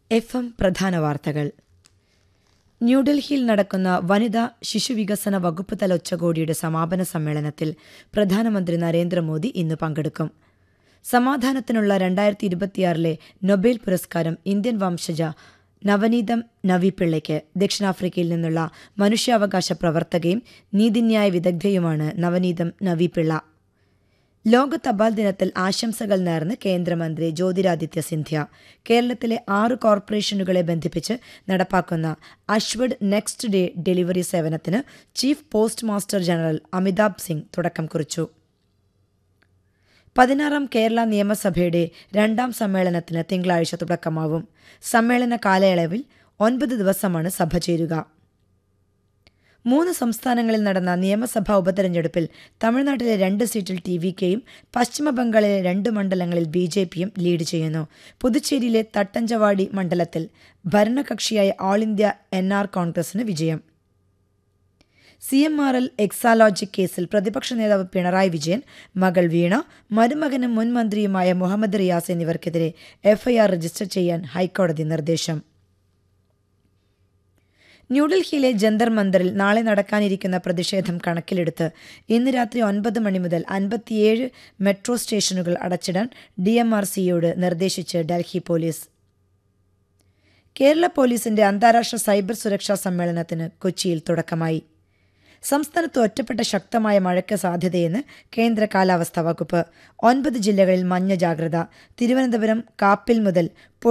F M പ്രധാന വാർത്തകൾ ന്യൂഡൽഹിയിൽ നടക്കുന്ന വനിതാ ശിശുവികസന വകുപ്പ് തല ഉച്ചകോടിയുടെ സമാപന സമ്മേളനത്തിൽ പ്രധാനമന്ത്രി നരേന്ദ്രമോദി ഇന്ന് പങ്കെടുക്കും സമാധാനത്തിനുള്ള രണ്ടായിരത്തി ഇരുപത്തിയാറിലെ നൊബേൽ പുരസ്കാരം ഇന്ത്യൻ വംശജ നവനീതം നവിപിള്ളയ്ക്ക് ദക്ഷിണാഫ്രിക്കയിൽ നിന്നുള്ള മനുഷ്യാവകാശ പ്രവർത്തകയും നീതിന്യായ വിദഗ്ധയുമാണ് നവനീതം നവിപിള്ള ലോക തപാൽ ദിനത്തിൽ ആശംസകൾ നേർന്ന് കേന്ദ്രമന്ത്രി ജ്യോതിരാദിത്യ സിന്ധ്യ കേരളത്തിലെ ആറ് കോർപ്പറേഷനുകളെ ബന്ധിപ്പിച്ച് നടപ്പാക്കുന്ന അശ്വഡ് നെക്സ്റ്റ് ഡേ ഡെലിവറി സേവനത്തിന് chief post master general Amitabh Singh തുടക്കം കുറിച്ചു പതിനാറാം കേരള നിയമസഭയുടെ രണ്ടാം സമ്മേളനത്തിന് തിങ്കളാഴ്ച തുടക്കമാവും സമ്മേളന കാലയളവിൽ ഒൻപത് ദിവസമാണ് സഭ ചേരുക മൂന്ന് സംസ്ഥാനങ്ങളിൽ നടന്ന നിയമസഭാ ഉപതെരഞ്ഞെടുപ്പിൽ തമിഴ്നാട്ടിലെ രണ്ട് സീറ്റിൽ ടി വി കെയും പശ്ചിമബംഗാളിലെ രണ്ട് മണ്ഡലങ്ങളിൽ ബി ജെ പിയും ലീഡ് ചെയ്യുന്നു പുതുച്ചേരിയിലെ തട്ടഞ്ചവാടി മണ്ഡലത്തിൽ ഭരണകക്ഷിയായ ഓൾ ഇന്ത്യ എൻ ആർ കോൺഗ്രസിന് വിജയം C M R L Exalogic കേസിൽ പ്രതിപക്ഷ നേതാവ് പിണറായി വിജയൻ മകൾ വീണ മരുമകനും മുൻ മന്ത്രിയുമായ മുഹമ്മദ് റിയാസ് എന്നിവർക്കെതിരെ എഫ്ഐആർ രജിസ്റ്റർ ചെയ്യാൻ ഹൈക്കോടതി നിർദ്ദേശം ന്യൂഡൽഹിയിലെ ജന്തർ മന്ദറിൽ നാളെ നടക്കാനിരിക്കുന്ന പ്രതിഷേധം കണക്കിലെടുത്ത് ഇന്ന് രാത്രി ഒൻപത് മണി മുതൽ അൻപത്തിയേഴ് മെട്രോ സ്റ്റേഷനുകൾ അടച്ചിടാൻ ഡി എം ആർ സിയോട് നിർദ്ദേശിച്ച് ഡൽഹി പോലീസ് കേരള പോലീസിന്റെ അന്താരാഷ്ട്ര സൈബർ സുരക്ഷാ സമ്മേളനത്തിന് കൊച്ചിയിൽ തുടക്കമായി സംസ്ഥാനത്ത് ഒറ്റപ്പെട്ട ശക്തമായ മഴയ്ക്ക് സാധ്യതയെന്ന് കേന്ദ്ര കാലാവസ്ഥാ വകുപ്പ് ഒൻപത് ജില്ലകളിൽ മഞ്ഞ ജാഗ്രത തിരുവനന്തപുരം കാപ്പിൽ മുതൽ